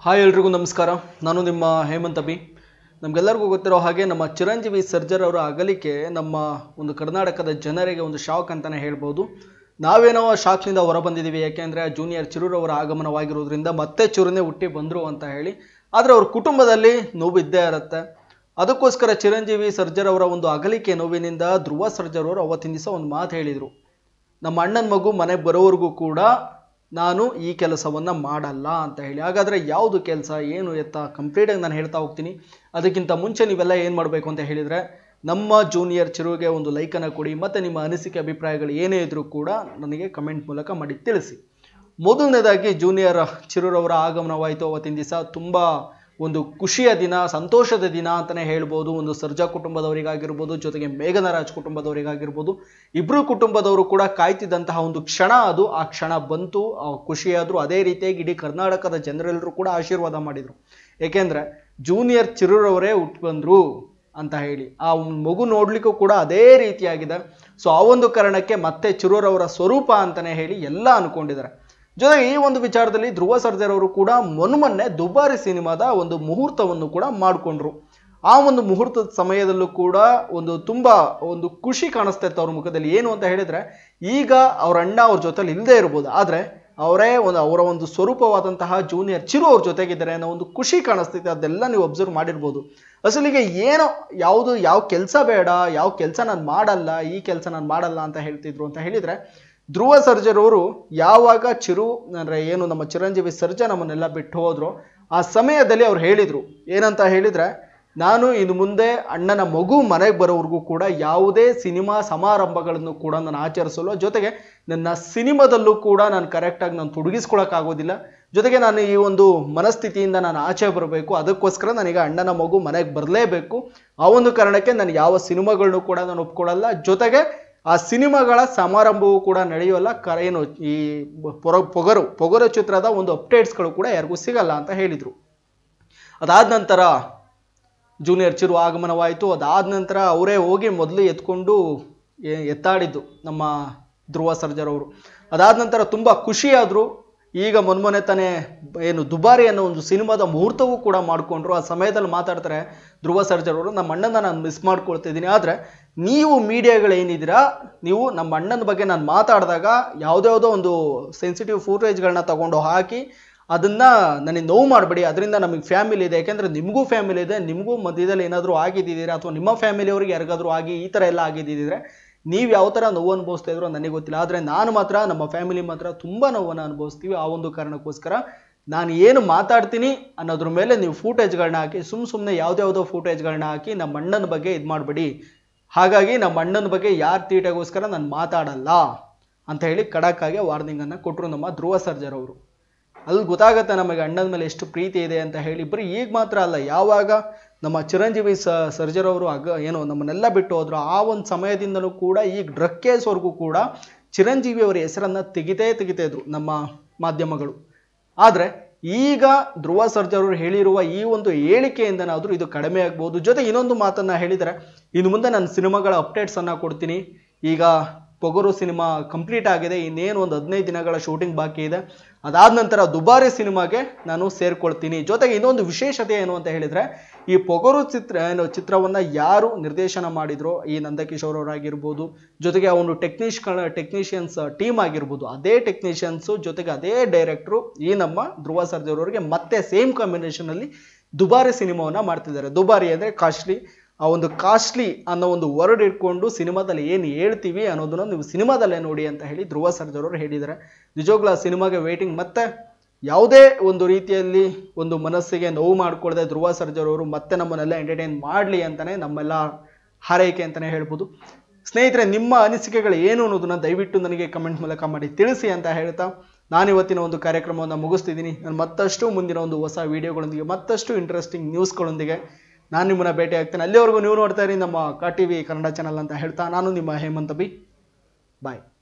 hi ಎಲ್ರಿಗೂ ನಮಸ್ಕಾರ ನಾನು ನಿಮ್ಮ ಹೇಮಂತ್ ಅಭಿ ನಮಗೆಲ್ಲರಿಗೂ ಗೊತ್ತಿರೋ ಹಾಗೆ ನಮ್ಮ ಚಿರಂಜೀವಿ ಸರ್ಜರ್ ಅವರ ಅಗಲಿಕೆ ನಮ್ಮ ಒಂದು ಕರ್ನಾಟಕದ ಜನರಿಗೆ ಒಂದು ಶಾಕ್ ಅಂತಲೇ ಹೇಳ್ಬೋದು ನಾವೇನೋ ಶಾಕ್ನಿಂದ ಹೊರಬಂದಿದ್ದೀವಿ ಯಾಕೆಂದರೆ ಜೂನಿಯರ್ ಚಿರೂರವರ ಆಗಮನವಾಗಿರೋದ್ರಿಂದ ಮತ್ತೆ ಚುರುನೆ ಹುಟ್ಟಿ ಬಂದರು ಅಂತ ಹೇಳಿ ಆದರೆ ಅವ್ರ ಕುಟುಂಬದಲ್ಲಿ ನೋವು ಇದ್ದೇ ಇರುತ್ತೆ ಅದಕ್ಕೋಸ್ಕರ ಚಿರಂಜೀವಿ ಸರ್ಜರ್ ಅವರ ಒಂದು ಅಗಲಿಕೆ ನೋವಿನಿಂದ ಧ್ರುವ ಸರ್ಜರ್ ಅವರು ಅವತ್ತಿನ ದಿವಸ ಒಂದು ಮಾತು ಹೇಳಿದರು ನಮ್ಮ ಅಣ್ಣನ ಮಗು ಮನೆಗೆ ಬರೋವರೆಗೂ ಕೂಡ ನಾನು ಈ ಕೆಲಸವನ್ನು ಮಾಡಲ್ಲ ಅಂತ ಹೇಳಿ ಹಾಗಾದರೆ ಯಾವುದು ಕೆಲಸ ಏನು ಎತ್ತ ಕಂಪ್ಲೀಟಾಗಿ ನಾನು ಹೇಳ್ತಾ ಹೋಗ್ತೀನಿ ಅದಕ್ಕಿಂತ ಮುಂಚೆ ನೀವೆಲ್ಲ ಏನು ಮಾಡಬೇಕು ಅಂತ ಹೇಳಿದರೆ ನಮ್ಮ ಜೂನಿಯರ್ ಚಿರುಗೆ ಒಂದು ಲೈಕನ್ನು ಕೊಡಿ ಮತ್ತು ನಿಮ್ಮ ಅನಿಸಿಕೆ ಅಭಿಪ್ರಾಯಗಳು ಏನೇ ಇದ್ರೂ ಕೂಡ ನನಗೆ ಕಮೆಂಟ್ ಮೂಲಕ ಮಾಡಿ ತಿಳಿಸಿ ಮೊದಲನೇದಾಗಿ ಜೂನಿಯರ್ ಚಿರುರವರ ಆಗಮನವಾಯಿತು ಅವತ್ತಿನ ದಿವಸ ತುಂಬ ಒಂದು ಖುಷಿಯ ದಿನ ಸಂತೋಷದ ದಿನ ಅಂತಲೇ ಹೇಳ್ಬೋದು ಒಂದು ಸರ್ಜಾ ಕುಟುಂಬದವರಿಗಾಗಿರ್ಬೋದು ಜೊತೆಗೆ ಮೇಘನರಾಜ್ ಕುಟುಂಬದವರಿಗಾಗಿರ್ಬೋದು ಇಬ್ಬರು ಕುಟುಂಬದವರು ಕೂಡ ಕಾಯ್ತಿದ್ದಂತಹ ಒಂದು ಕ್ಷಣ ಅದು ಆ ಕ್ಷಣ ಬಂತು ಆ ಖುಷಿಯಾದ್ರು ಅದೇ ರೀತಿಯಾಗಿ ಇಡೀ ಕರ್ನಾಟಕದ ಜನರೆಲ್ಲರೂ ಕೂಡ ಆಶೀರ್ವಾದ ಮಾಡಿದರು ಏಕೆಂದರೆ ಜೂನಿಯರ್ ಚಿರುರವರೇ ಹುಟ್ಟು ಬಂದರು ಅಂತ ಹೇಳಿ ಆ ಒಂದ್ ಮಗು ನೋಡ್ಲಿಕ್ಕೂ ಕೂಡ ಅದೇ ರೀತಿಯಾಗಿದೆ ಸೊ ಆ ಒಂದು ಕಾರಣಕ್ಕೆ ಮತ್ತೆ ಚಿರೂರವರ ಸ್ವರೂಪ ಅಂತಲೇ ಹೇಳಿ ಎಲ್ಲ ಅನ್ಕೊಂಡಿದ್ದಾರೆ ಜೊತೆಗೆ ಈ ಒಂದು ವಿಚಾರದಲ್ಲಿ ಧ್ರುವ ಸರ್ಜರ್ ಅವರು ಕೂಡ ಮೊನ್ನೆ ದುಬಾರಿ ಸಿನಿಮಾದ ಒಂದು ಮುಹೂರ್ತವನ್ನು ಕೂಡ ಮಾಡಿಕೊಂಡ್ರು ಆ ಒಂದು ಮುಹೂರ್ತದ ಸಮಯದಲ್ಲೂ ಕೂಡ ಒಂದು ತುಂಬ ಒಂದು ಖುಷಿ ಕಾಣಿಸ್ತಾ ಇತ್ತು ಅವ್ರ ಮುಖದಲ್ಲಿ ಏನು ಅಂತ ಹೇಳಿದ್ರೆ ಈಗ ಅವ್ರ ಅಣ್ಣ ಅವ್ರ ಜೊತೆಲಿ ಇಲ್ಲದೆ ಇರ್ಬೋದು ಆದರೆ ಅವರೇ ಒಂದು ಅವರ ಒಂದು ಸ್ವರೂಪವಾದಂತಹ ಜೂನಿಯರ್ ಚಿರು ಅವ್ರ ಜೊತೆಗಿದ್ದಾರೆ ಅನ್ನೋ ಒಂದು ಖುಷಿ ಕಾಣಿಸ್ತೈತೆ ಅದೆಲ್ಲ ನೀವು ಅಬ್ಸರ್ವ್ ಮಾಡಿರ್ಬೋದು ಅಸಲಿಗೆ ಏನೋ ಯಾವುದು ಯಾವ ಕೆಲಸ ಬೇಡ ಯಾವ ಕೆಲಸ ನಾನು ಮಾಡಲ್ಲ ಈ ಕೆಲಸ ನಾನು ಮಾಡಲ್ಲ ಅಂತ ಹೇಳ್ತಿದ್ರು ಅಂತ ಹೇಳಿದರೆ ಧ್ರುವ ಸರ್ಜರ್ ಅವರು ಯಾವಾಗ ಚಿರು ಅಂದರೆ ಏನು ನಮ್ಮ ಚಿರಂಜೀವಿ ಸರ್ಜಾ ನಮ್ಮನ್ನೆಲ್ಲ ಬಿಟ್ಟು ಹೋದ್ರು ಆ ಸಮಯದಲ್ಲಿ ಅವ್ರು ಹೇಳಿದರು ಏನಂತ ಹೇಳಿದರೆ ನಾನು ಇನ್ನು ಮುಂದೆ ಅಣ್ಣನ ಮಗು ಮನೆಗೆ ಬರೋವರೆಗೂ ಕೂಡ ಯಾವುದೇ ಸಿನಿಮಾ ಸಮಾರಂಭಗಳನ್ನು ಕೂಡ ನಾನು ಆಚರಿಸಲು ಜೊತೆಗೆ ನನ್ನ ಸಿನಿಮಾದಲ್ಲೂ ಕೂಡ ನಾನು ಕರೆಕ್ಟಾಗಿ ನಾನು ತೊಡಗಿಸ್ಕೊಳಕ್ಕಾಗೋದಿಲ್ಲ ಜೊತೆಗೆ ನಾನು ಈ ಒಂದು ಮನಸ್ಥಿತಿಯಿಂದ ನಾನು ಆಚೆ ಬರಬೇಕು ಅದಕ್ಕೋಸ್ಕರ ನನಗೆ ಅಣ್ಣನ ಮಗು ಮನೆಗೆ ಬರಲೇಬೇಕು ಆ ಒಂದು ಕಾರಣಕ್ಕೆ ನಾನು ಯಾವ ಸಿನಿಮಾಗಳನ್ನು ಕೂಡ ನಾನು ಒಪ್ಕೊಳ್ಳಲ್ಲ ಜೊತೆಗೆ ಆ ಸಿನಿಮಾಗಳ ಸಮಾರಂಭವೂ ಕೂಡ ನಡೆಯೋಲ್ಲ ಕ ಏನು ಈ ಪೊರ ಪೊಗರು ಪೊಗರು ಚಿತ್ರದ ಒಂದು ಅಪ್ಡೇಟ್ಸ್ಗಳು ಕೂಡ ಯಾರಿಗೂ ಸಿಗಲ್ಲ ಅಂತ ಹೇಳಿದರು ಅದಾದ ನಂತರ ಜೂನಿಯರ್ ಚಿರು ಆಗಮನವಾಯಿತು ಅದಾದ ನಂತರ ಅವರೇ ಹೋಗಿ ಮೊದಲು ಎತ್ಕೊಂಡು ಎ- ಎತ್ತಾಡಿದ್ದು ನಮ್ಮ ಧ್ರುವ ಸರ್ಜರ್ ಅವರು ಅದಾದ ನಂತರ ತುಂಬ ಖುಷಿಯಾದರು ಈಗ ಮೊನ್ಮೊನೆ ತಾನೇ ಏನು ದುಬಾರಿ ಅನ್ನೋ ಒಂದು ಸಿನಿಮಾದ ಮುಹೂರ್ತವೂ ಕೂಡ ಮಾಡಿಕೊಂಡ್ರು ಆ ಸಮಯದಲ್ಲಿ ಮಾತಾಡ್ತಾರೆ ಧ್ರುವ ಸರ್ಜರ್ ಅವರು ನಮ್ಮ ಅಣ್ಣನ ನಾನು ಮಿಸ್ ಮಾಡ್ಕೊಳ್ತಿದ್ದೀನಿ ಆದರೆ ನೀವು ಮೀಡಿಯಾಗಳೇನಿದ್ದೀರಾ ನೀವು ನಮ್ಮ ಅಣ್ಣನ ಬಗ್ಗೆ ನಾನು ಮಾತಾಡಿದಾಗ ಯಾವುದ್ಯಾವುದೋ ಒಂದು ಸೆನ್ಸಿಟಿವ್ ಫೂಟೇಜ್ಗಳನ್ನ ತಗೊಂಡು ಹಾಕಿ ಅದನ್ನ ನನಗೆ ನೋವು ಮಾಡಬೇಡಿ ಅದರಿಂದ ನಮಗೆ ಫ್ಯಾಮಿಲಿ ಇದೆ ಯಾಕೆಂದರೆ ನಿಮಗೂ ಫ್ಯಾಮಿಲಿ ಇದೆ ನಿಮಗೂ ಮಧ್ಯದಲ್ಲಿ ಏನಾದರೂ ಆಗಿದ್ದಿದ್ದೀರಾ ಅಥವಾ ನಿಮ್ಮ ಫ್ಯಾಮಿಲಿಯವ್ರಿಗೆ ಯಾರಿಗಾದ್ರೂ ಆಗಿ ಈ ಥರ ಎಲ್ಲ ಆಗಿದ್ದಿದ್ರೆ ನೀವು ಯಾವ ಥರ ನೋವು ಅನುಭವಿಸ್ತಾ ಇದ್ರೋ ನನಗೆ ಗೊತ್ತಿಲ್ಲ ಆದರೆ ನಾನು ಮಾತ್ರ ನಮ್ಮ ಫ್ಯಾಮಿಲಿ ಮಾತ್ರ ತುಂಬ ನೋವನ್ನು ಅನುಭವಿಸ್ತೀವಿ ಆ ಒಂದು ಕಾರಣಕ್ಕೋಸ್ಕರ ನಾನು ಏನು ಮಾತಾಡ್ತೀನಿ ಅನ್ನೋದ್ರ ಮೇಲೆ ನೀವು ಫೂಟೇಜ್ಗಳನ್ನ ಹಾಕಿ ಸುಮ್ಮ ಸುಮ್ಮನೆ ಯಾವುದ್ಯಾವುದೋ ಫೂಟೇಜ್ಗಳನ್ನ ಹಾಕಿ ನಮ್ಮ ಅಣ್ಣನ ಬಗ್ಗೆ ಇದು ಮಾಡಬೇಡಿ ಹಾಗಾಗಿ ನಮ್ಮ ಅಣ್ಣನ ಬಗ್ಗೆ ಯಾರ ತೀಟೆಗೋಸ್ಕರ ನಾನು ಮಾತಾಡಲ್ಲ ಅಂತ ಹೇಳಿ ಖಡಕ್ಕಾಗಿ ವಾರ್ನಿಂಗನ್ನು ಕೊಟ್ಟರು ನಮ್ಮ ಧ್ರುವ ಸರ್ಜರ್ ಅವರು ಅಲ್ಲಿ ಗೊತ್ತಾಗತ್ತೆ ನಮಗೆ ಅಣ್ಣನ ಮೇಲೆ ಎಷ್ಟು ಪ್ರೀತಿ ಇದೆ ಅಂತ ಹೇಳಿ ಬರೀ ಈಗ ಮಾತ್ರ ಅಲ್ಲ ಯಾವಾಗ ನಮ್ಮ ಚಿರಂಜೀವಿ ಸ ಸರ್ಜರ್ ಅವರು ಅಗ ಏನು ನಮ್ಮನ್ನೆಲ್ಲ ಬಿಟ್ಟು ಹೋದ್ರು ಆ ಒಂದು ಸಮಯದಿಂದಲೂ ಕೂಡ ಈಗ ಡ್ರಗ್ ಕೇಸ್ವರೆಗೂ ಕೂಡ ಚಿರಂಜೀವಿ ಅವರ ಹೆಸರನ್ನು ತೆಗಿತೇ ತೆಗಿತಾ ಇದ್ರು ನಮ್ಮ ಮಾಧ್ಯಮಗಳು ಆದರೆ ಈಗ ಧ್ರುವ ಸರ್ಜರ್ ಅವರು ಹೇಳಿರುವ ಈ ಒಂದು ಹೇಳಿಕೆಯಿಂದನಾದರೂ ಇದು ಕಡಿಮೆ ಆಗ್ಬೋದು ಜೊತೆ ಇನ್ನೊಂದು ಮಾತನ್ನು ಹೇಳಿದರೆ ಇನ್ನು ಮುಂದೆ ನಾನು ಸಿನಿಮಾಗಳ ಅಪ್ಡೇಟ್ಸನ್ನು ಕೊಡ್ತೀನಿ ಈಗ ಪೊಗರು ಸಿನಿಮಾ ಕಂಪ್ಲೀಟ್ ಆಗಿದೆ ಇನ್ನೇನು ಒಂದು ಹದಿನೈದು ದಿನಗಳ ಶೂಟಿಂಗ್ ಬಾಕಿ ಇದೆ ಅದಾದ ನಂತರ ದುಬಾರಿ ಸಿನಿಮಾಗೆ ನಾನು ಸೇರ್ಕೊಳ್ತೀನಿ ಜೊತೆಗೆ ಇನ್ನೊಂದು ವಿಶೇಷತೆ ಏನು ಅಂತ ಹೇಳಿದರೆ ಈ ಪೊಗರು ಚಿತ್ರ ಏನು ಚಿತ್ರವನ್ನು ಯಾರು ನಿರ್ದೇಶನ ಮಾಡಿದ್ರೋ ಈ ನಂದಕಿಶೋರ್ ಅವರಾಗಿರ್ಬೋದು ಜೊತೆಗೆ ಆ ಒಂದು ಟೆಕ್ನಿಷ್ಗಳ ಟೆಕ್ನಿಷಿಯನ್ಸ್ ಟೀಮ್ ಆಗಿರ್ಬೋದು ಅದೇ ಟೆಕ್ನಿಷಿಯನ್ಸು ಜೊತೆಗೆ ಅದೇ ಡೈರೆಕ್ಟ್ರು ಈ ನಮ್ಮ ಧ್ರುವ ಸರ್ಜರ್ ಅವರಿಗೆ ಮತ್ತೆ ಸೇಮ್ ಕಾಂಬಿನೇಷನಲ್ಲಿ ದುಬಾರಿ ಸಿನಿಮಾವನ್ನು ಮಾಡ್ತಿದ್ದಾರೆ ದುಬಾರಿ ಅಂದರೆ ಕಾಸ್ಟ್ಲಿ ಆ ಒಂದು ಕಾಸ್ಟ್ಲಿ ಅನ್ನೋ ಒಂದು ವರ್ಡ್ ಇಟ್ಕೊಂಡು ಸಿನಿಮಾದಲ್ಲಿ ಏನು ಹೇಳ್ತೀವಿ ಅನ್ನೋದನ್ನ ನೀವು ಸಿನಿಮಾದಲ್ಲೇ ನೋಡಿ ಅಂತ ಹೇಳಿ ಧ್ರುವ ಸರ್ಜರ್ ಅವರು ಹೇಳಿದ್ದಾರೆ ನಿಜವಾಗ್ಲೂ ಆ ಸಿನಿಮಾಗೆ ವೇಟಿಂಗ್ ಮತ್ತೆ ಯಾವುದೇ ಒಂದು ರೀತಿಯಲ್ಲಿ ಒಂದು ಮನಸ್ಸಿಗೆ ನೋವು ಮಾಡ್ಕೊಳ್ಳದೆ ಧ್ರುವ ಸರ್ಜರ್ ಅವರು ಮತ್ತೆ ನಮ್ಮನ್ನೆಲ್ಲ ಎಂಟರ್ಟೈನ್ ಮಾಡಲಿ ಅಂತಲೇ ನಮ್ಮೆಲ್ಲ ಹಾರೈಕೆ ಅಂತಲೇ ಹೇಳ್ಬೋದು ಸ್ನೇಹಿತರೆ ನಿಮ್ಮ ಅನಿಸಿಕೆಗಳು ಏನು ಅನ್ನೋದನ್ನ ದಯವಿಟ್ಟು ನನಗೆ ಕಮೆಂಟ್ ಮೂಲಕ ಮಾಡಿ ತಿಳಿಸಿ ಅಂತ ಹೇಳ್ತಾ ನಾನು ಇವತ್ತಿನ ಒಂದು ಕಾರ್ಯಕ್ರಮವನ್ನು ಮುಗಿಸ್ತಿದ್ದೀನಿ ನಾನು ಮತ್ತಷ್ಟು ಮುಂದಿನ ಒಂದು ಹೊಸ ವಿಡಿಯೋಗಳೊಂದಿಗೆ ಮತ್ತಷ್ಟು ಇಂಟ್ರೆಸ್ಟಿಂಗ್ ನ್ಯೂಸ್ಗಳೊಂದಿಗೆ ನಾನು ನಿಮ್ಮನ್ನ ಭೇಟಿ ಆಗ್ತೇನೆ ಅಲ್ಲಿವರೆಗೂ ನೀವು ನೋಡ್ತಾ ಇರಿ ನಮ್ಮ ಕಾ ಟಿ ವಿ ಕನ್ನಡ ಚಾನಲ್ ಅಂತ ಹೇಳ್ತಾ ನಾನು ನಿಮ್ಮ ಹೇಮಂತ್ ಬಿ ಬಾಯ್